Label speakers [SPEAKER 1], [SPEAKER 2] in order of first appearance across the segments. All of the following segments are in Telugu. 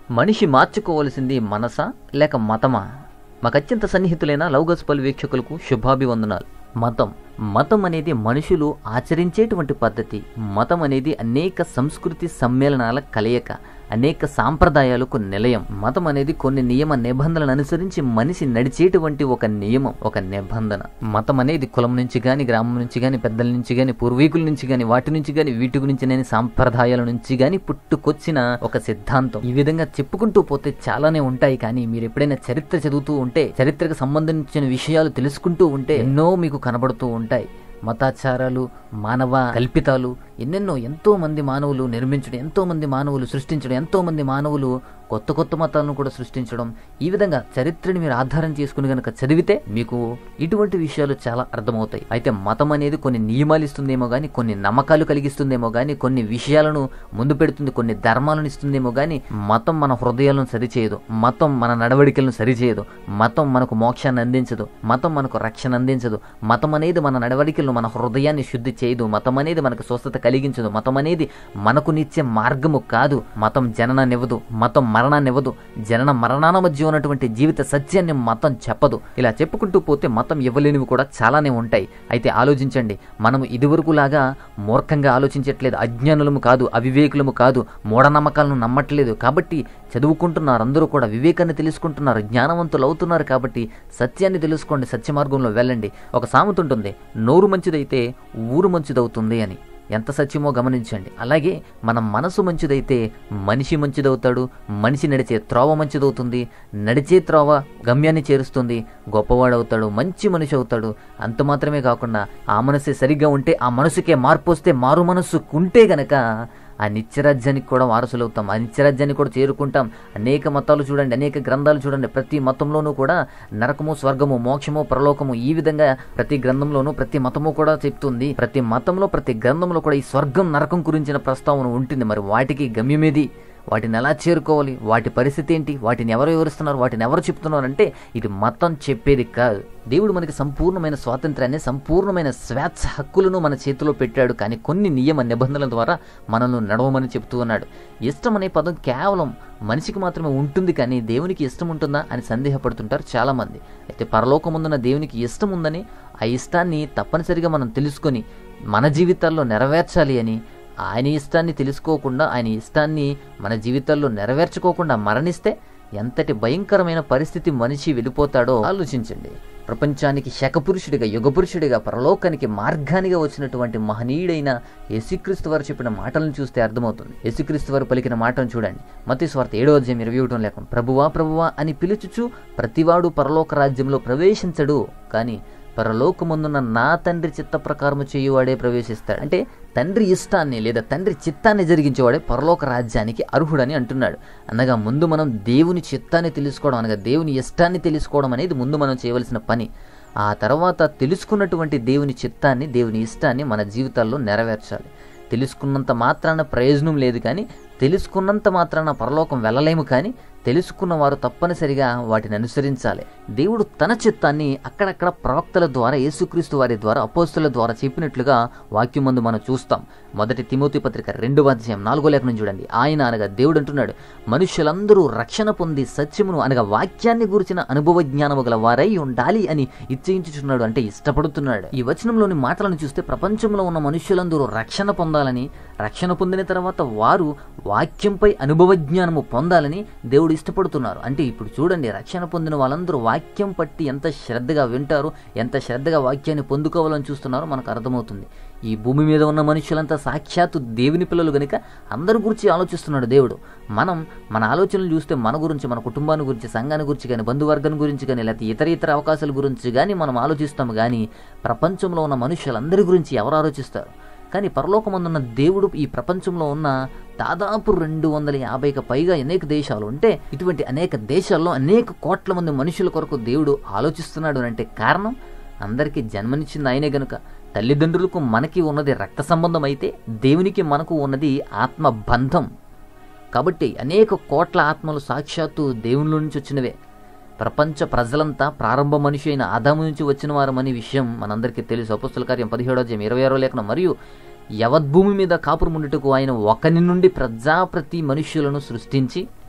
[SPEAKER 1] మనిషి మార్చుకోవలసింది మనసా లేక మతమా మాకు అత్యంత సన్నిహితులైన లౌగస్పల్ వీక్షకులకు శుభాభివందనాలు మతం మతం అనేది మనుషులు ఆచరించేటువంటి పద్ధతి మతం అనేది అనేక సంస్కృతి సమ్మేళనాల కలయిక అనేక సాంప్రదాయాలకు నిలయం మతం అనేది కొన్ని నియమ నిబంధనలను అనుసరించి మనిషి నడిచేటువంటి ఒక నియమం ఒక నిబంధన మతం అనేది కులం నుంచి గాని గ్రామం నుంచి గాని పెద్దల నుంచి గాని పూర్వీకుల నుంచి గాని వాటి నుంచి గాని వీటి గురించి నేను సాంప్రదాయాల నుంచి గాని పుట్టుకొచ్చిన ఒక సిద్ధాంతం ఈ విధంగా చెప్పుకుంటూ పోతే చాలానే ఉంటాయి కానీ మీరు ఎప్పుడైనా చరిత్ర చదువుతూ ఉంటే చరిత్రకు సంబంధించిన విషయాలు తెలుసుకుంటూ ఉంటే ఎన్నో మీకు కనబడుతూ ఉంటాయి మతాచారాలు మానవ కల్పితాలు ఎన్నెన్నో ఎంతో మంది మానవులు నిర్మించడం ఎంతో మంది మానవులు సృష్టించడం ఎంతో మంది మానవులు కొత్త కొత్త మతాలను కూడా సృష్టించడం ఈ విధంగా చరిత్రని మీరు ఆధారం చేసుకుని గనక చదివితే మీకు ఇటువంటి విషయాలు చాలా అర్థమవుతాయి అయితే మతం అనేది కొన్ని నియమాలు ఇస్తుందేమో కానీ కొన్ని నమ్మకాలు కలిగిస్తుందేమో కానీ కొన్ని విషయాలను ముందు పెడుతుంది కొన్ని ధర్మాలను ఇస్తుందేమో కానీ మతం మన హృదయాలను సరిచేయదు మతం మన నడవడికలను సరిచేయదు మతం మనకు మోక్షాన్ని అందించదు మతం మనకు రక్షణ అందించదు మతం అనేది మన నడవడికలను మన హృదయాన్ని శుద్ధి చేయదు మతం అనేది మనకు స్వస్థత కలిగించదు మతం అనేది మనకు నిచ్చే మార్గము కాదు మతం జననాన్నివ్వదు మతం మరణాన్నివ్వదు జనన మరణాల మధ్య ఉన్నటువంటి జీవిత సత్యాన్ని మతం చెప్పదు ఇలా చెప్పుకుంటూ పోతే మతం ఇవ్వలేనివి కూడా చాలానే ఉంటాయి అయితే ఆలోచించండి మనం ఇదివరకులాగా మూర్ఖంగా ఆలోచించట్లేదు అజ్ఞానులము కాదు అవివేకులము కాదు మూఢనమ్మకాలను నమ్మట్లేదు కాబట్టి చదువుకుంటున్నారు అందరూ కూడా వివేకాన్ని తెలుసుకుంటున్నారు జ్ఞానవంతులు అవుతున్నారు కాబట్టి సత్యాన్ని తెలుసుకోండి సత్య మార్గంలో వెళ్ళండి ఒక సామెత ఉంటుంది నోరు మంచిదైతే ఊరు మంచిదవుతుంది అని ఎంత సత్యమో గమనించండి అలాగే మన మనసు మంచిదైతే మనిషి మంచిదవుతాడు మనిషి నడిచే త్రోవ మంచిదవుతుంది నడిచే త్రోవ గమ్యాన్ని చేరుస్తుంది గొప్పవాడవుతాడు మంచి మనిషి అవుతాడు అంత మాత్రమే కాకుండా ఆ మనసే సరిగ్గా ఉంటే ఆ మనసుకే మార్పు వస్తే మారు మనస్సు ఉంటే గనక ఆ నిత్యరాజ్యానికి కూడా వారసులవుతాం ఆ నిత్యరాజ్యాన్ని కూడా చేరుకుంటాం అనేక మతాలు చూడండి అనేక గ్రంథాలు చూడండి ప్రతి మతంలోనూ కూడా నరకము స్వర్గము మోక్షము ప్రలోకము ఈ విధంగా ప్రతి గ్రంథంలోనూ ప్రతి మతము కూడా చెప్తుంది ప్రతి మతంలో ప్రతి గ్రంథంలో కూడా ఈ స్వర్గం నరకం గురించిన ప్రస్తావన ఉంటుంది మరి వాటికి గమ్యమేది వాటిని ఎలా చేరుకోవాలి వాటి పరిస్థితి ఏంటి వాటిని ఎవరు వివరిస్తున్నారు వాటిని ఎవరు చెప్తున్నారు అంటే ఇది మతం చెప్పేది కాదు దేవుడు మనకి సంపూర్ణమైన స్వాతంత్రాన్ని సంపూర్ణమైన స్వేచ్ఛ హక్కులను మన చేతిలో పెట్టాడు కానీ కొన్ని నియమ నిబంధనల ద్వారా మనల్ని నడవమని చెప్తూ ఉన్నాడు ఇష్టం అనే పదం కేవలం మనిషికి మాత్రమే ఉంటుంది కానీ దేవునికి ఇష్టం ఉంటుందా అని సందేహపడుతుంటారు చాలామంది అయితే పరలోకముందున్న దేవునికి ఇష్టం ఉందని ఆ ఇష్టాన్ని తప్పనిసరిగా మనం తెలుసుకొని మన జీవితాల్లో నెరవేర్చాలి అని ఆయన ఇష్టాన్ని తెలుసుకోకుండా ఆయన ఇష్టాన్ని మన జీవితాల్లో నెరవేర్చుకోకుండా మరణిస్తే ఎంతటి భయంకరమైన పరిస్థితి మనిషి వెళ్ళిపోతాడో ఆలోచించండి ప్రపంచానికి శకపురుషుడిగా యుగపురుషుడిగా పరలోకానికి మార్గానిగా వచ్చినటువంటి మహనీయుడైన యేసుక్రీస్తు వారు చెప్పిన మాటలను చూస్తే అర్థమవుతుంది యేసుక్రీస్తు వారు పలికిన మాటను చూడండి మతి స్వార్థ ఏడో అధ్యాయం ఇరవై ఒకటం లేకుండా ప్రభువా ప్రభువా అని పిలుచుచు ప్రతివాడు పరలోక రాజ్యంలో ప్రవేశించడు కానీ పరలోకముందున్న నా తండ్రి చిత్త ప్రకారము చేయువాడే ప్రవేశిస్తాడు అంటే తండ్రి ఇష్టాన్ని లేదా తండ్రి చిత్తాన్ని జరిగించేవాడే పరలోక రాజ్యానికి అర్హుడని అంటున్నాడు అనగా ముందు మనం దేవుని చిత్తాన్ని తెలుసుకోవడం అనగా దేవుని ఇష్టాన్ని తెలుసుకోవడం అనేది ముందు మనం చేయవలసిన పని ఆ తర్వాత తెలుసుకున్నటువంటి దేవుని చిత్తాన్ని దేవుని ఇష్టాన్ని మన జీవితాల్లో నెరవేర్చాలి తెలుసుకున్నంత మాత్రాన ప్రయోజనం లేదు కానీ తెలుసుకున్నంత మాత్రాన పరలోకం వెళ్ళలేము కానీ తెలుసుకున్న వారు తప్పనిసరిగా వాటిని అనుసరించాలి దేవుడు తన చిత్తాన్ని అక్కడక్కడ ప్రవక్తల ద్వారా యేసుక్రీస్తు వారి ద్వారా అపోస్తుల ద్వారా చెప్పినట్లుగా వాక్యం ముందు మనం చూస్తాం మొదటి తిమోతి పత్రిక రెండవ అధ్యాయం నాలుగో లేఖనం చూడండి ఆయన అనగా దేవుడు అంటున్నాడు మనుషులందరూ రక్షణ పొంది సత్యమును అనగా వాక్యాన్ని గురించిన అనుభవ జ్ఞానము గల వారై ఉండాలి అని ఇచ్చయించుచున్నాడు అంటే ఇష్టపడుతున్నాడు ఈ వచనంలోని మాటలను చూస్తే ప్రపంచంలో ఉన్న మనుషులందరూ రక్షణ పొందాలని రక్షణ పొందిన తర్వాత వారు వాక్యంపై అనుభవ జ్ఞానము పొందాలని దేవుడు ఇష్టపడుతున్నారు అంటే ఇప్పుడు చూడండి రక్షణ పొందిన వాళ్ళందరూ వాక్యం పట్టి ఎంత శ్రద్ధగా వింటారు ఎంత శ్రద్ధగా వాక్యాన్ని పొందుకోవాలని చూస్తున్నారో మనకు అర్థమవుతుంది ఈ భూమి మీద ఉన్న మనుషులంతా సాక్షాత్తు దేవుని పిల్లలు గనుక అందరి గురించి ఆలోచిస్తున్నాడు దేవుడు మనం మన ఆలోచనలు చూస్తే మన గురించి మన కుటుంబాన్ని గురించి సంఘాన్ని గురించి కానీ బంధువర్గం గురించి కానీ లేకపోతే ఇతర ఇతర అవకాశాల గురించి కానీ మనం ఆలోచిస్తాము కానీ ప్రపంచంలో ఉన్న మనుషులందరి గురించి ఎవరు ఆలోచిస్తారు కానీ పరలోకమందున్న దేవుడు ఈ ప్రపంచంలో ఉన్న దాదాపు రెండు వందల యాభైకి పైగా అనేక దేశాలు ఉంటే ఇటువంటి అనేక దేశాల్లో అనేక కోట్ల మంది మనుషుల కొరకు దేవుడు ఆలోచిస్తున్నాడు అని అంటే కారణం అందరికీ జన్మనిచ్చింది ఆయనే గనుక తల్లిదండ్రులకు మనకి ఉన్నది రక్త సంబంధం అయితే దేవునికి మనకు ఉన్నది ఆత్మ బంధం కాబట్టి అనేక కోట్ల ఆత్మలు సాక్షాత్తు దేవునిలో నుంచి వచ్చినవే ప్రపంచ ప్రజలంతా ప్రారంభ మనిషి అయిన ఆదాము నుంచి వచ్చిన వారమని విషయం మనందరికీ తెలుసు అపుస్తుల కార్యం పదిహేడో అధ్యాయం ఇరవై ఆరో లేఖనం మరియు యవద్భూమి మీద కాపురముండుటకు ఆయన ఒకని నుండి ప్రజాప్రతి మనుష్యులను సృష్టించి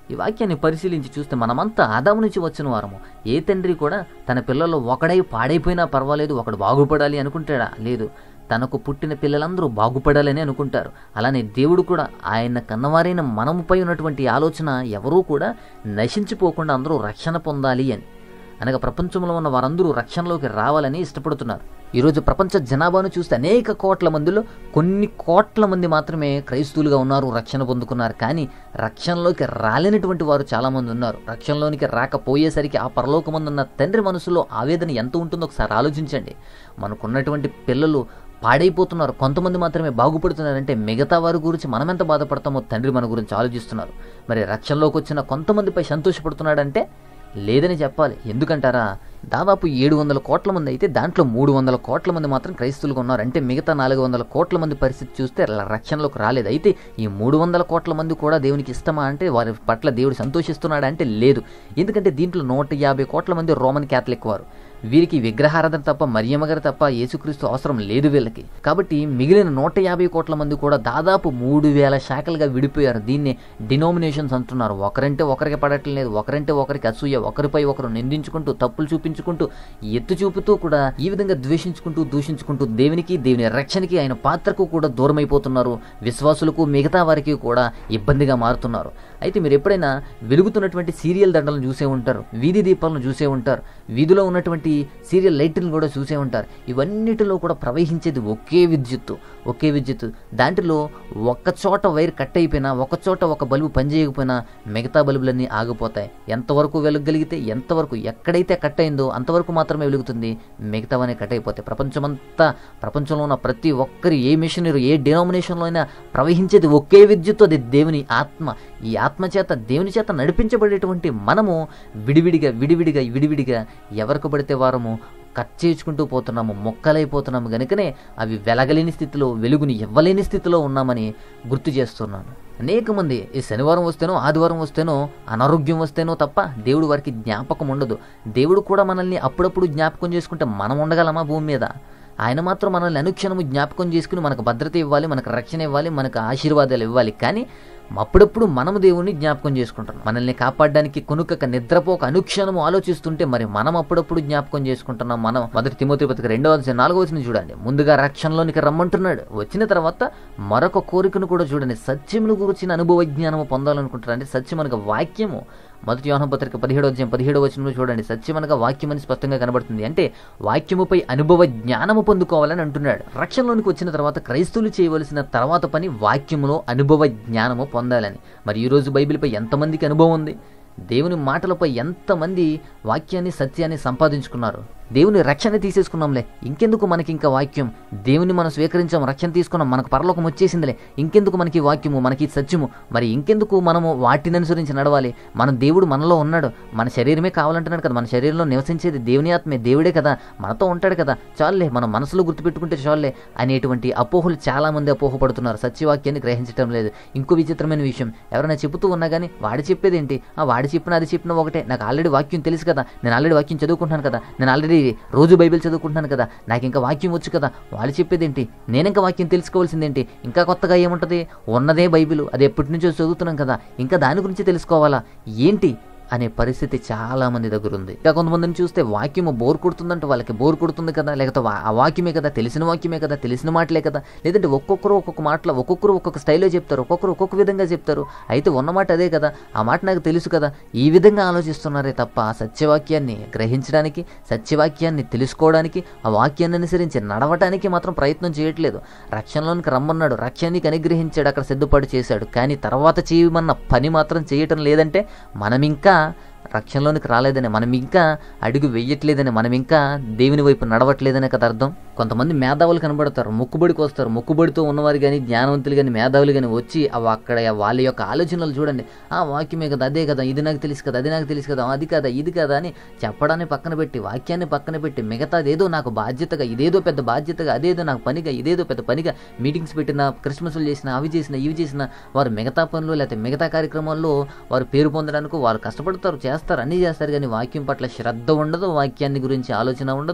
[SPEAKER 1] ఈ వాక్యాన్ని పరిశీలించి చూస్తే మనమంతా ఆదాము నుంచి వచ్చిన వారము ఏ తండ్రి కూడా తన పిల్లలు ఒకడై పాడైపోయినా పర్వాలేదు ఒకడు బాగుపడాలి అనుకుంటాడా లేదు తనకు పుట్టిన పిల్లలందరూ బాగుపడాలని అనుకుంటారు అలానే దేవుడు కూడా ఆయన కన్నవారైన మనముపై ఉన్నటువంటి ఆలోచన ఎవరూ కూడా నశించిపోకుండా అందరూ రక్షణ పొందాలి అని అనగా ప్రపంచంలో ఉన్న వారందరూ రక్షణలోకి రావాలని ఇష్టపడుతున్నారు ఈరోజు ప్రపంచ జనాభాను చూస్తే అనేక కోట్ల మందిలో కొన్ని కోట్ల మంది మాత్రమే క్రైస్తవులుగా ఉన్నారు రక్షణ పొందుకున్నారు కానీ రక్షణలోకి రాలేనటువంటి వారు చాలామంది ఉన్నారు రక్షణలోనికి రాకపోయేసరికి ఆ పరలోకమందున్న తండ్రి మనసులో ఆవేదన ఎంత ఉంటుందో ఒకసారి ఆలోచించండి మనకున్నటువంటి పిల్లలు పాడైపోతున్నారు కొంతమంది మాత్రమే బాగుపడుతున్నారంటే మిగతా వారి గురించి మనం ఎంత బాధపడతామో తండ్రి మన గురించి ఆలోచిస్తున్నారు మరి రక్షణలోకి వచ్చిన కొంతమందిపై సంతోషపడుతున్నాడంటే లేదని చెప్పాలి ఎందుకంటారా దాదాపు ఏడు వందల కోట్ల మంది అయితే దాంట్లో మూడు వందల కోట్ల మంది మాత్రం క్రైస్తవులుగా ఉన్నారు అంటే మిగతా నాలుగు వందల కోట్ల మంది పరిస్థితి చూస్తే ర- రక్షణలోకి రాలేదు అయితే ఈ మూడు వందల కోట్ల మంది కూడా దేవునికి ఇష్టమా అంటే వారి పట్ల దేవుడు సంతోషిస్తున్నాడా అంటే లేదు ఎందుకంటే దీంట్లో నూట యాభై కోట్ల మంది రోమన్ క్యాథలిక్ వారు వీరికి విగ్రహారాధన తప్ప మరియమ్మ గారు తప్ప యేసుక్రీస్తు అవసరం లేదు వీళ్ళకి కాబట్టి మిగిలిన నూట యాభై కోట్ల మంది కూడా దాదాపు మూడు వేల శాఖలుగా విడిపోయారు దీన్ని డినోమినేషన్స్ అంటున్నారు ఒకరంటే ఒకరికి పడట్లేదు ఒకరంటే ఒకరికి అసూయ ఒకరిపై ఒకరు నిందించుకుంటూ తప్పులు చూపించుకుంటూ ఎత్తు చూపుతూ కూడా ఈ విధంగా ద్వేషించుకుంటూ దూషించుకుంటూ దేవునికి దేవుని రక్షణకి ఆయన పాత్రకు కూడా దూరమైపోతున్నారు విశ్వాసులకు మిగతా వారికి కూడా ఇబ్బందిగా మారుతున్నారు అయితే మీరు ఎప్పుడైనా వెలుగుతున్నటువంటి సీరియల్ దండలను చూసే ఉంటారు వీధి దీపాలను చూసే ఉంటారు వీధిలో ఉన్నటువంటి సీరియల్ లైట్లను కూడా చూసే ఉంటారు ఇవన్నిటిలో కూడా ప్రవహించేది ఒకే విద్యుత్తు ఒకే విద్యుత్తు దాంట్లో ఒక్క చోట వైర్ కట్ అయిపోయినా ఒక చోట ఒక బల్బు పనిచేయకపోయినా మిగతా బల్బులన్నీ ఆగిపోతాయి ఎంతవరకు వెలగలిగితే ఎంతవరకు ఎక్కడైతే కట్ అయిందో అంతవరకు మాత్రమే వెలుగుతుంది మిగతావన్నీ కట్ అయిపోతాయి ప్రపంచమంతా ప్రపంచంలో ఉన్న ప్రతి ఒక్కరి ఏ మిషనరీ ఏ డినామినేషన్లో అయినా ప్రవహించేది ఒకే విద్యుత్తు అది దేవుని ఆత్మ ఈ ఆత్మ చేత దేవుని చేత నడిపించబడేటువంటి మనము విడివిడిగా విడివిడిగా విడివిడిగా ఎవరికి పడితే వారము కట్ చేసుకుంటూ పోతున్నాము మొక్కలైపోతున్నాము గనుకనే అవి వెలగలేని స్థితిలో వెలుగుని ఇవ్వలేని స్థితిలో ఉన్నామని గుర్తు చేస్తున్నాను అనేక మంది ఈ శనివారం వస్తేనో ఆదివారం వస్తేనో అనారోగ్యం వస్తేనో తప్ప దేవుడు వారికి జ్ఞాపకం ఉండదు దేవుడు కూడా మనల్ని అప్పుడప్పుడు జ్ఞాపకం చేసుకుంటే మనం ఉండగలమా భూమి మీద ఆయన మాత్రం మనల్ని అనుక్షణము జ్ఞాపకం చేసుకుని మనకు భద్రత ఇవ్వాలి మనకు రక్షణ ఇవ్వాలి మనకు ఆశీర్వాదాలు ఇవ్వాలి కానీ అప్పుడప్పుడు మనము దేవుణ్ణి జ్ఞాపకం చేసుకుంటాం మనల్ని కాపాడడానికి కొనుక్కక నిద్రపోక అనుక్షణము ఆలోచిస్తుంటే మరి మనం అప్పుడప్పుడు జ్ఞాపకం చేసుకుంటున్నాం మనం మొదటి తిమోతి పత్రిక రెండవ అధ్యాయం నాలుగో వచ్చిన చూడండి ముందుగా రక్షణలోనికి రమ్మంటున్నాడు వచ్చిన తర్వాత మరొక కోరికను కూడా చూడండి సత్యమును గురించిన అనుభవ జ్ఞానము పొందాలనుకుంటారు అంటే సత్యం అనగా వాక్యము మొదటి యోహన పత్రిక పదిహేడో అధ్యాయం పదిహేడో వచనంలో చూడండి సత్యమనగా వాక్యం అని స్పష్టంగా కనబడుతుంది అంటే వాక్యముపై అనుభవ జ్ఞానము పొందుకోవాలని అంటున్నాడు రక్షణలోనికి వచ్చిన తర్వాత క్రైస్తవులు చేయవలసిన తర్వాత పని వాక్యములో అనుభవ జ్ఞానము పొందాలని మరి ఈరోజు బైబిల్పై ఎంతమందికి అనుభవం ఉంది దేవుని మాటలపై ఎంతమంది వాక్యాన్ని సత్యాన్ని సంపాదించుకున్నారు దేవుని రక్షణ తీసేసుకున్నాంలే ఇంకెందుకు మనకి ఇంకా వాక్యం దేవుని మనం స్వీకరించాం రక్షణ తీసుకున్నాం మనకు పరలోకం వచ్చేసిందిలే ఇంకెందుకు మనకి వాక్యము మనకి సత్యము మరి ఇంకెందుకు మనము వాటిని అనుసరించి నడవాలి మన దేవుడు మనలో ఉన్నాడు మన శరీరమే కావాలంటున్నాడు కదా మన శరీరంలో నివసించేది దేవుని ఆత్మే దేవుడే కదా మనతో ఉంటాడు కదా చాలులే మన మనసులో గుర్తుపెట్టుకుంటే చాలులే అనేటువంటి అపోహలు చాలా మంది అపోహపడుతున్నారు సత్యవాక్యాన్ని గ్రహించడం లేదు ఇంకో విచిత్రమైన విషయం ఎవరైనా చెబుతూ ఉన్నా కానీ వాడు చెప్పేది ఏంటి ఆ వాడు చెప్పిన అది చెప్పిన ఒకటే నాకు ఆల్రెడీ వాక్యం తెలుసు కదా నేను ఆల్రెడీ వాక్యం చదువుకుంటున్నాను కదా నేను ఆల్రెడీ రోజు బైబిల్ చదువుకుంటున్నాను కదా నాకు ఇంకా వాక్యం వచ్చు కదా వాళ్ళు చెప్పేది ఏంటి నేను ఇంకా వాక్యం తెలుసుకోవాల్సిందేంటి ఇంకా కొత్తగా ఏముంటుంది ఉన్నదే బైబిల్ అది ఎప్పటి నుంచో చదువుతున్నాం కదా ఇంకా దాని గురించి తెలుసుకోవాలా ఏంటి అనే పరిస్థితి చాలా మంది దగ్గర ఉంది ఇంకా కొంతమందిని చూస్తే వాక్యము బోర్ కొడుతుందంటే వాళ్ళకి బోర్ కొడుతుంది కదా లేకపోతే వా- ఆ వాక్యమే కదా తెలిసిన వాక్యమే కదా తెలిసిన మాటలే కదా లేదంటే ఒక్కొక్కరు ఒక్కొక్క మాటలో ఒక్కొక్కరు ఒక్కొక్క స్టైల్లో చెప్తారు ఒక్కొక్కరు ఒక్కొక్క విధంగా చెప్తారు అయితే ఉన్న మాట అదే కదా ఆ మాట నాకు తెలుసు కదా ఈ విధంగా ఆలోచిస్తున్నారే తప్ప సత్యవాక్యాన్ని గ్రహించడానికి సత్యవాక్యాన్ని తెలుసుకోవడానికి ఆ వాక్యాన్ని అనుసరించి నడవటానికి మాత్రం ప్రయత్నం చేయట్లేదు రక్షణలోనికి రమ్మన్నాడు రక్షణకి అనుగ్రహించాడు అక్కడ సిద్ధపాటు చేశాడు కానీ తర్వాత చేయమన్న పని మాత్రం చేయటం లేదంటే మనం ఇంకా రక్షణలోనికి రాలేదని మనం ఇంకా అడుగు వెయ్యట్లేదని మనం ఇంకా దేవుని వైపు నడవట్లేదనే కదా అర్థం కొంతమంది మేధావులు కనబడతారు మొక్కుబడికి వస్తారు మొక్కుబడితో ఉన్నవారు కానీ జ్ఞానవంతులు కానీ మేధావులు కానీ వచ్చి అవి అక్కడ వాళ్ళ యొక్క ఆలోచనలు చూడండి ఆ వాక్యమే కదా అదే కదా ఇది నాకు తెలుసు కదా అది నాకు తెలుసు కదా అది కదా ఇది కదా అని చెప్పడాన్ని పక్కన పెట్టి వాక్యాన్ని పక్కన పెట్టి మిగతాది ఏదో నాకు బాధ్యతగా ఇదేదో పెద్ద బాధ్యతగా అదేదో నాకు పనిగా ఇదేదో పెద్ద పనిగా మీటింగ్స్ పెట్టిన క్రిస్మస్లు చేసిన అవి చేసిన ఇవి చేసిన వారు మిగతా పనులు లేకపోతే మిగతా కార్యక్రమాల్లో వారు పేరు పొందడానికి వారు కష్టపడతారు చేస్తారు అన్నీ చేస్తారు కానీ వాక్యం పట్ల శ్రద్ధ ఉండదు వాక్యాన్ని గురించి ఆలోచన ఉండదు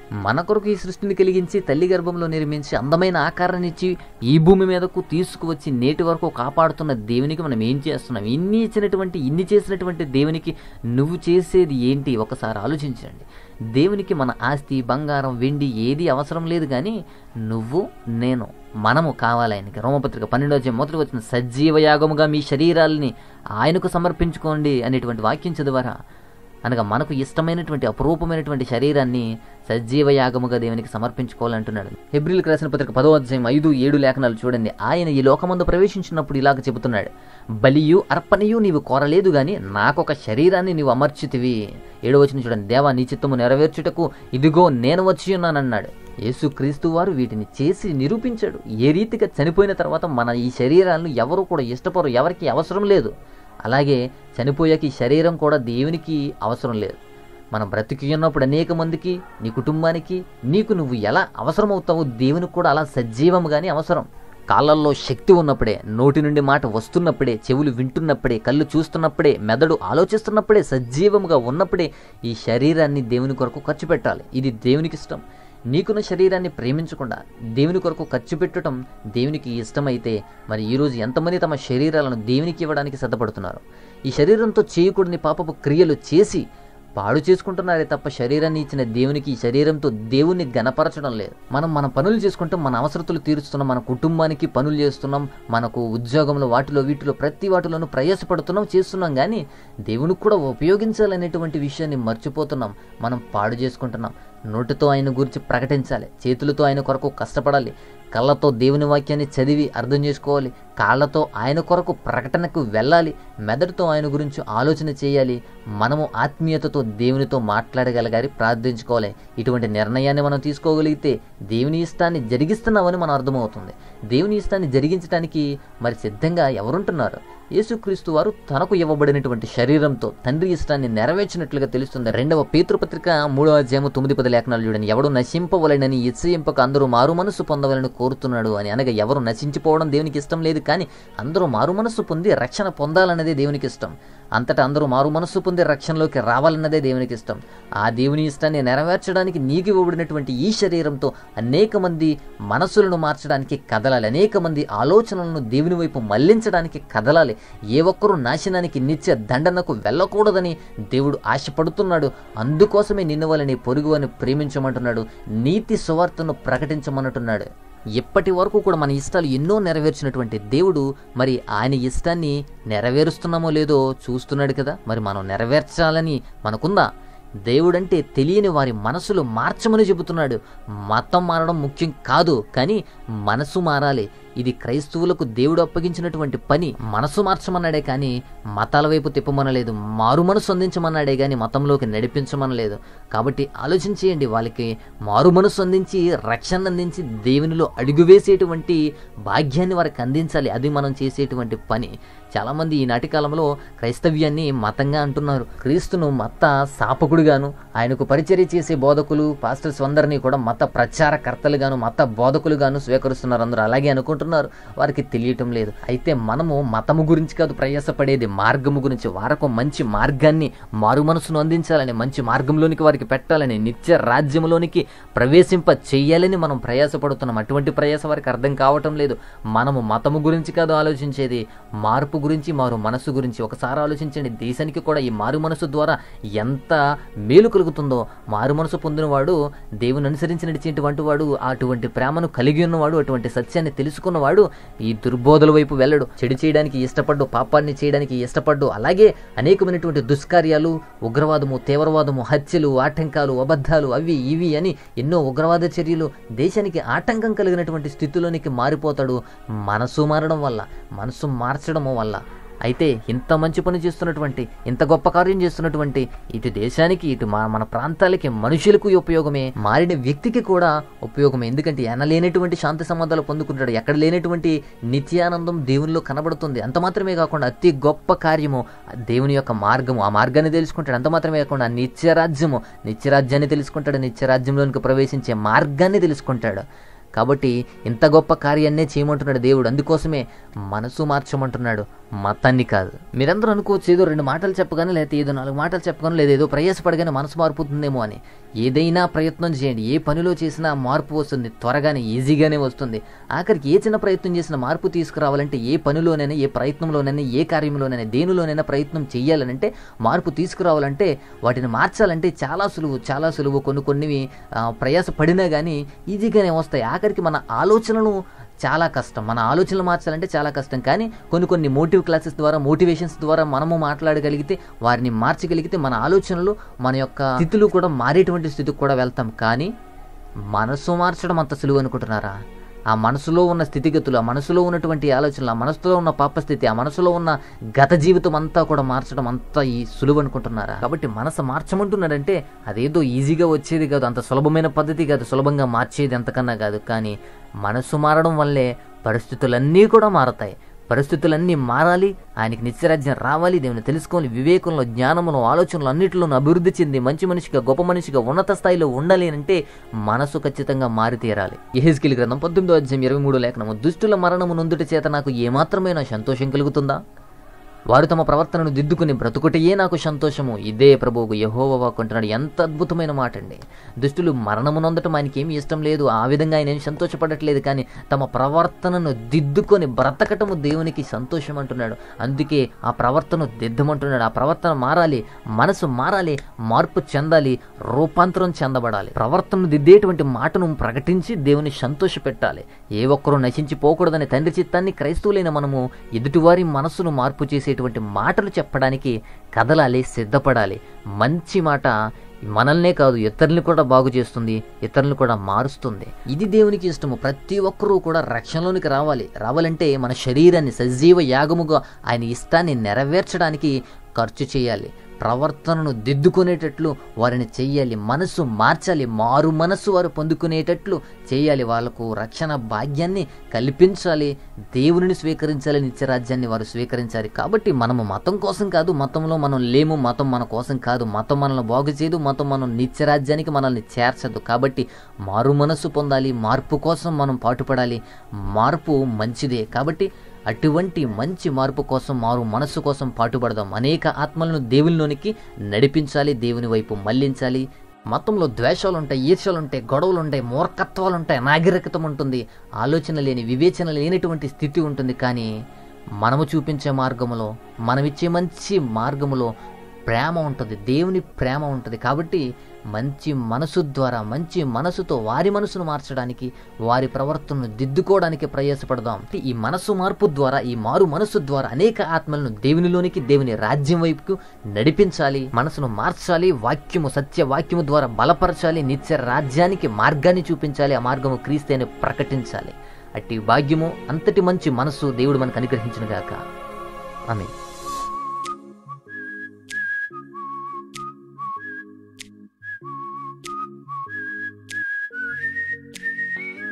[SPEAKER 1] మన కొరకు ఈ సృష్టిని కలిగించి తల్లి గర్భంలో నిర్మించి అందమైన ఆకారాన్ని ఇచ్చి ఈ భూమి మీదకు తీసుకువచ్చి నేటి వరకు కాపాడుతున్న దేవునికి మనం ఏం చేస్తున్నాం ఇన్ని ఇచ్చినటువంటి ఇన్ని చేసినటువంటి దేవునికి నువ్వు చేసేది ఏంటి ఒకసారి ఆలోచించండి దేవునికి మన ఆస్తి బంగారం వెండి ఏది అవసరం లేదు కానీ నువ్వు నేను మనము కావాలి ఆయనకి రోమపత్రిక పన్నెండో అధ్యాయం మొదటి వచ్చిన సజీవ యాగముగా మీ శరీరాల్ని ఆయనకు సమర్పించుకోండి అనేటువంటి వాక్యం చదివారా అనగా మనకు ఇష్టమైనటువంటి అపురూపమైనటువంటి శరీరాన్ని సజీవ యాగముగా దేవునికి సమర్పించుకోవాలంటున్నాడు హెబ్రిల్కి రాసిన పత్రిక పదో అధ్యాయం ఐదు ఏడు లేఖనాలు చూడండి ఆయన ఈ లోకమందు ప్రవేశించినప్పుడు ఇలాగ చెబుతున్నాడు బలియు అర్పణయు నీవు కోరలేదు గాని నాకొక శరీరాన్ని నీవు అమర్చితివి ఏడో వచ్చిన చూడండి దేవా నీ చిత్తము నెరవేర్చుటకు ఇదిగో నేను వచ్చి ఉన్నానన్నాడు యేసుక్రీస్తు వారు వీటిని చేసి నిరూపించాడు ఏ రీతిగా చనిపోయిన తర్వాత మన ఈ శరీరాలను ఎవరు కూడా ఇష్టపడరు ఎవరికి అవసరం లేదు అలాగే చనిపోయాక ఈ శరీరం కూడా దేవునికి అవసరం లేదు మనం బ్రతికి ఉన్నప్పుడు అనేక మందికి నీ కుటుంబానికి నీకు నువ్వు ఎలా అవసరమవుతావో దేవునికి కూడా అలా సజీవంగానే అవసరం కాళ్ళల్లో శక్తి ఉన్నప్పుడే నోటి నుండి మాట వస్తున్నప్పుడే చెవులు వింటున్నప్పుడే కళ్ళు చూస్తున్నప్పుడే మెదడు ఆలోచిస్తున్నప్పుడే సజీవముగా ఉన్నప్పుడే ఈ శరీరాన్ని దేవుని కొరకు ఖర్చు పెట్టాలి ఇది దేవునికి ఇష్టం నీకున్న శరీరాన్ని ప్రేమించకుండా దేవుని కొరకు ఖర్చు పెట్టడం దేవునికి ఇష్టమైతే మరి ఈరోజు ఎంతమంది తమ శరీరాలను దేవునికి ఇవ్వడానికి సిద్ధపడుతున్నారు ఈ శరీరంతో చేయకూడని పాపపు క్రియలు చేసి పాడు చేసుకుంటున్నారే తప్ప శరీరాన్ని ఇచ్చిన దేవునికి ఈ శరీరంతో దేవుణ్ణి గనపరచడం లేదు మనం మన పనులు చేసుకుంటాం మన అవసరతలు తీరుస్తున్నాం మన కుటుంబానికి పనులు చేస్తున్నాం మనకు ఉద్యోగంలో వాటిలో వీటిలో ప్రతి వాటిలోనూ ప్రయాసపడుతున్నాం చేస్తున్నాం కానీ దేవునికి కూడా ఉపయోగించాలనేటువంటి విషయాన్ని మర్చిపోతున్నాం మనం పాడు చేసుకుంటున్నాం నోటితో ఆయన గురించి ప్రకటించాలి చేతులతో ఆయన కొరకు కష్టపడాలి కళ్ళతో దేవుని వాక్యాన్ని చదివి అర్థం చేసుకోవాలి కాళ్ళతో ఆయన కొరకు ప్రకటనకు వెళ్ళాలి మెదడుతో ఆయన గురించి ఆలోచన చేయాలి మనము ఆత్మీయతతో దేవునితో మాట్లాడగలగాలి ప్రార్థించుకోవాలి ఇటువంటి నిర్ణయాన్ని మనం తీసుకోగలిగితే దేవుని ఇష్టాన్ని జరిగిస్తున్నామని మనం అర్థమవుతుంది దేవుని ఇష్టాన్ని జరిగించడానికి మరి సిద్ధంగా ఎవరుంటున్నారు యేసుక్రీస్తు వారు తనకు ఇవ్వబడినటువంటి శరీరంతో తండ్రి ఇష్టాన్ని నెరవేర్చినట్లుగా తెలుస్తుంది రెండవ పేతృపత్రిక మూడవ అధ్యాయము తొమ్మిది పది లేఖనాలు చూడండి ఎవడు నశింపవలెనని ఇచ్చయింపక అందరూ మారు మనస్సు పొందవలని కోరుతున్నాడు అని అనగా ఎవరు నశించిపోవడం దేవునికి ఇష్టం లేదు కానీ అందరూ మారు మనస్సు పొంది రక్షణ పొందాలన్నదే దేవునికి ఇష్టం అంతటా అందరూ మారు మనస్సు పొంది రక్షణలోకి రావాలన్నదే దేవునికి ఇష్టం ఆ దేవుని ఇష్టాన్ని నెరవేర్చడానికి నీకు ఇవ్వబడినటువంటి ఈ శరీరంతో అనేక మంది మనసులను మార్చడానికి కదలాలి అనేక మంది ఆలోచనలను దేవుని వైపు మళ్లించడానికి కదలాలి ఏ ఒక్కరూ నాశనానికి నిత్య దండనకు వెళ్ళకూడదని దేవుడు ఆశపడుతున్నాడు అందుకోసమే నిన్ను వాళ్ళని పొరుగు అని ప్రేమించమంటున్నాడు నీతి సువార్తను ప్రకటించమంటున్నాడు ఇప్పటి వరకు కూడా మన ఇష్టాలు ఎన్నో నెరవేర్చినటువంటి దేవుడు మరి ఆయన ఇష్టాన్ని నెరవేరుస్తున్నామో లేదో చూస్తున్నాడు కదా మరి మనం నెరవేర్చాలని మనకుందా దేవుడంటే తెలియని వారి మనసులు మార్చమని చెబుతున్నాడు మతం మారడం ముఖ్యం కాదు కానీ మనసు మారాలి ఇది క్రైస్తవులకు దేవుడు అప్పగించినటువంటి పని మనసు మార్చమన్నాడే కానీ మతాల వైపు తిప్పమనలేదు మారు మనసు అందించమన్నాడే కానీ మతంలోకి నడిపించమనలేదు కాబట్టి ఆలోచించేయండి వాళ్ళకి మారు మనసు అందించి రక్షణ అందించి దేవునిలో అడుగు వేసేటువంటి భాగ్యాన్ని వారికి అందించాలి అది మనం చేసేటువంటి పని చాలామంది ఈనాటి కాలంలో క్రైస్తవ్యాన్ని మతంగా అంటున్నారు క్రీస్తును మత సాపకుడుగాను ఆయనకు పరిచర్య చేసే బోధకులు పాస్టర్స్ అందరినీ కూడా మత ప్రచారకర్తలుగాను మత బోధకులుగాను స్వీకరిస్తున్నారు అందరూ అలాగే అనుకుంటున్నారు వారికి తెలియటం లేదు అయితే మనము మతము గురించి కాదు ప్రయాసపడేది మార్గము గురించి వారకు మంచి మార్గాన్ని మారు మనసును అందించాలని మంచి మార్గంలోనికి వారికి పెట్టాలని నిత్య రాజ్యంలోనికి ప్రవేశింప చెయ్యాలని మనం ప్రయాసపడుతున్నాం అటువంటి ప్రయాస వారికి అర్థం కావటం లేదు మనము మతము గురించి కాదు ఆలోచించేది మార్పు గురించి మారు మనసు గురించి ఒకసారి ఆలోచించండి దేశానికి కూడా ఈ మారు మనసు ద్వారా ఎంత మేలు కలుగుతుందో మారు మనసు పొందినవాడు దేవుని అనుసరించి నడిచేటువంటి వాడు అటువంటి ప్రేమను కలిగి ఉన్నవాడు అటువంటి సత్యాన్ని తెలుసుకున్నవాడు ఈ దుర్బోధల వైపు వెళ్ళడు చెడు చేయడానికి ఇష్టపడ్డు పాపాన్ని చేయడానికి ఇష్టపడ్డు అలాగే అనేకమైనటువంటి దుష్కార్యాలు ఉగ్రవాదము తీవ్రవాదము హత్యలు ఆటంకాలు అబద్ధాలు అవి ఇవి అని ఎన్నో ఉగ్రవాద చర్యలు దేశానికి ఆటంకం కలిగినటువంటి స్థితిలోనికి మారిపోతాడు మనసు మారడం వల్ల మనసు మార్చడము వల్ల అయితే ఇంత మంచి పని చేస్తున్నటువంటి ఇంత గొప్ప కార్యం చేస్తున్నటువంటి ఇటు దేశానికి ఇటు మా మన ప్రాంతాలకి మనుషులకు ఉపయోగమే మారిన వ్యక్తికి కూడా ఉపయోగమే ఎందుకంటే ఎనలేనటువంటి శాంతి సంబంధాలు పొందుకుంటాడు ఎక్కడ లేనటువంటి నిత్యానందం దేవునిలో కనబడుతుంది అంత మాత్రమే కాకుండా అతి గొప్ప కార్యము దేవుని యొక్క మార్గము ఆ మార్గాన్ని తెలుసుకుంటాడు అంత మాత్రమే కాకుండా నిత్యరాజ్యము నిత్యరాజ్యాన్ని తెలుసుకుంటాడు నిత్యరాజ్యంలోనికి ప్రవేశించే మార్గాన్ని తెలుసుకుంటాడు కాబట్టి ఇంత గొప్ప కార్యాన్నే చేయమంటున్నాడు దేవుడు అందుకోసమే మనసు మార్చమంటున్నాడు మతాన్ని కాదు మీరందరూ అనుకోవచ్చు ఏదో రెండు మాటలు చెప్పగానే లేకపోతే ఏదో నాలుగు మాటలు చెప్పగానే లేదా ఏదో ప్రయాసపడగానే మనసు మారిపోతుందేమో అని ఏదైనా ప్రయత్నం చేయండి ఏ పనిలో చేసినా మార్పు వస్తుంది త్వరగానే ఈజీగానే వస్తుంది ఆఖరికి ఏ చిన్న ప్రయత్నం చేసినా మార్పు తీసుకురావాలంటే ఏ పనిలోనైనా ఏ ప్రయత్నంలోనైనా ఏ కార్యంలోనైనా దేనిలోనైనా ప్రయత్నం చేయాలనంటే మార్పు తీసుకురావాలంటే వాటిని మార్చాలంటే చాలా సులువు చాలా సులువు కొన్ని కొన్ని ఆ, ప్రయాస పడినా కానీ ఈజీగానే వస్తాయి ఆఖరికి మన ఆలోచనలు చాలా కష్టం మన ఆలోచనలు మార్చాలంటే చాలా కష్టం కానీ కొన్ని కొన్ని మోటివ్ క్లాసెస్ ద్వారా మోటివేషన్స్ ద్వారా మనము మాట్లాడగలిగితే వారిని మార్చగలిగితే మన ఆలోచనలు మన యొక్క స్థితులు కూడా మారేటువంటి స్థితికి కూడా వెళ్తాం కానీ మనసు మార్చడం అంత సులువు అనుకుంటున్నారా ఆ మనసులో ఉన్న స్థితిగతులు ఆ మనసులో ఉన్నటువంటి ఆలోచనలు ఆ మనసులో ఉన్న పాపస్థితి ఆ మనసులో ఉన్న గత జీవితం అంతా కూడా మార్చడం అంతా ఈ సులువు అనుకుంటున్నారా కాబట్టి మనసు మార్చమంటున్నాడంటే అదేదో ఈజీగా వచ్చేది కాదు అంత సులభమైన పద్ధతి కాదు సులభంగా మార్చేది ఎంతకన్నా కాదు కానీ మనసు మారడం వల్లే పరిస్థితులన్నీ కూడా మారతాయి పరిస్థితులన్నీ మారాలి ఆయనకి నిత్యరాజ్యం రావాలి దేవుని తెలుసుకోవాలి వివేకంలో జ్ఞానంలో ఆలోచనలు అన్నింటిలోనూ అభివృద్ధి చెంది మంచి మనిషిగా గొప్ప మనిషిగా ఉన్నత స్థాయిలో ఉండాలి అంటే మనసు ఖచ్చితంగా మారి తీరాలి ఎహెస్కిల్ గ్రంథం పద్దెనిమిదో అధ్యాయం ఇరవై మూడు లేఖనము దుష్టుల మరణము నొందుటి చేత నాకు ఏమాత్రమైన సంతోషం కలుగుతుందా వారు తమ ప్రవర్తనను దిద్దుకుని బ్రతుకుటయే నాకు సంతోషము ఇదే ప్రభువుకు యహోవ వాకుంటున్నాడు ఎంత అద్భుతమైన మాట అండి దుష్టులు మరణము నొందటం ఆయనకి ఏమి ఇష్టం లేదు ఆ విధంగా ఆయన ఏమి సంతోషపడట్లేదు కానీ తమ ప్రవర్తనను దిద్దుకొని బ్రతకటము దేవునికి సంతోషం అంటున్నాడు అందుకే ఆ ప్రవర్తన దిద్దమంటున్నాడు ఆ ప్రవర్తన మారాలి మనసు మారాలి మార్పు చెందాలి రూపాంతరం చెందబడాలి ప్రవర్తనను దిద్దేటువంటి మాటను ప్రకటించి దేవుని సంతోష పెట్టాలి ఏ ఒక్కరూ నశించిపోకూడదని తండ్రి చిత్తాన్ని క్రైస్తవులైన మనము ఎదుటివారి మనస్సును మార్పు చేసేటువంటి మాటలు చెప్పడానికి కదలాలి సిద్ధపడాలి మంచి మాట మనల్నే కాదు ఇతరుల్ని కూడా బాగు చేస్తుంది ఇతరులను కూడా మారుస్తుంది ఇది దేవునికి ఇష్టము ప్రతి ఒక్కరూ కూడా రక్షణలోనికి రావాలి రావాలంటే మన శరీరాన్ని సజీవ యాగముగా ఆయన ఇష్టాన్ని నెరవేర్చడానికి ఖర్చు చేయాలి ప్రవర్తనను దిద్దుకునేటట్లు వారిని చెయ్యాలి మనసు మార్చాలి మారు మనసు వారు పొందుకునేటట్లు చేయాలి వాళ్ళకు రక్షణ భాగ్యాన్ని కల్పించాలి దేవునిని స్వీకరించాలి నిత్యరాజ్యాన్ని వారు స్వీకరించాలి కాబట్టి మనము మతం కోసం కాదు మతంలో మనం లేము మతం మన కోసం కాదు మతం మనల్ని బాగు చేయదు మతం మనం నిత్యరాజ్యానికి మనల్ని చేర్చదు కాబట్టి మారు మనసు పొందాలి మార్పు కోసం మనం పాటుపడాలి మార్పు మంచిదే కాబట్టి అటువంటి మంచి మార్పు కోసం మారు మనస్సు కోసం పాటుపడదాం అనేక ఆత్మలను దేవునిలోనికి నడిపించాలి దేవుని వైపు మళ్లించాలి మతంలో ద్వేషాలు ఉంటాయి ఈర్ష్యలు ఉంటాయి గొడవలు ఉంటాయి మూర్ఖత్వాలు ఉంటాయి నాగరికతం ఉంటుంది ఆలోచన లేని వివేచన లేనటువంటి స్థితి ఉంటుంది కానీ మనము చూపించే మార్గములో మనమిచ్చే మంచి మార్గములో ప్రేమ ఉంటుంది దేవుని ప్రేమ ఉంటుంది కాబట్టి మంచి మనసు ద్వారా మంచి మనసుతో వారి మనసును మార్చడానికి వారి ప్రవర్తనను దిద్దుకోవడానికి ప్రయాసపడదాం ఈ మనసు మార్పు ద్వారా ఈ మారు మనసు ద్వారా అనేక ఆత్మలను దేవునిలోనికి దేవుని రాజ్యం వైపుకు నడిపించాలి మనసును మార్చాలి వాక్యము సత్య వాక్యము ద్వారా బలపరచాలి నిత్య రాజ్యానికి మార్గాన్ని చూపించాలి ఆ మార్గము క్రీస్తేని ప్రకటించాలి అట్టి భాగ్యము అంతటి మంచి మనసు దేవుడు మనకు అనుగ్రహించిన గాక ఆమె